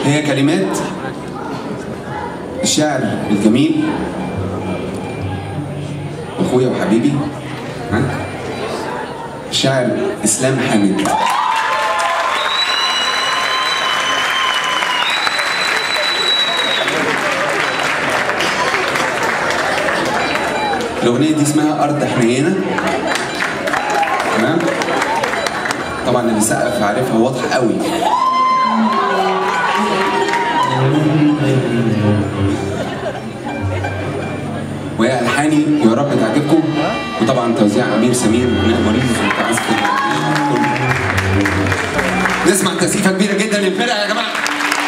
هي كلمات الشاعر الجميل اخويا وحبيبي ها الشاعر اسلام حامد الاغنيه دي اسمها ارض حنينه تمام طبعا اللي سقف عارفها واضحه قوي وهي الحاني يا رب تعجبكم وطبعا توزيع امير سمير وهناء مريض وتعزف نسمع تسقيفه كبيره جدا للفرقه يا جماعه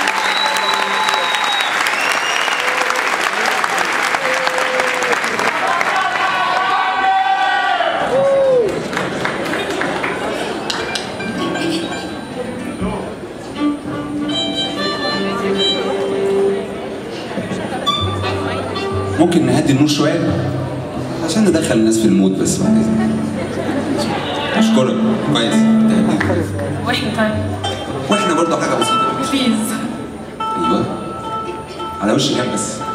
ممكن نهدي النور شويه عشان ندخل الناس في المود بس بعد اذنك اشكرك كويس واحنا طيب واحنا برضه حاجه بسيطه بليز ايوه على وش جنب بس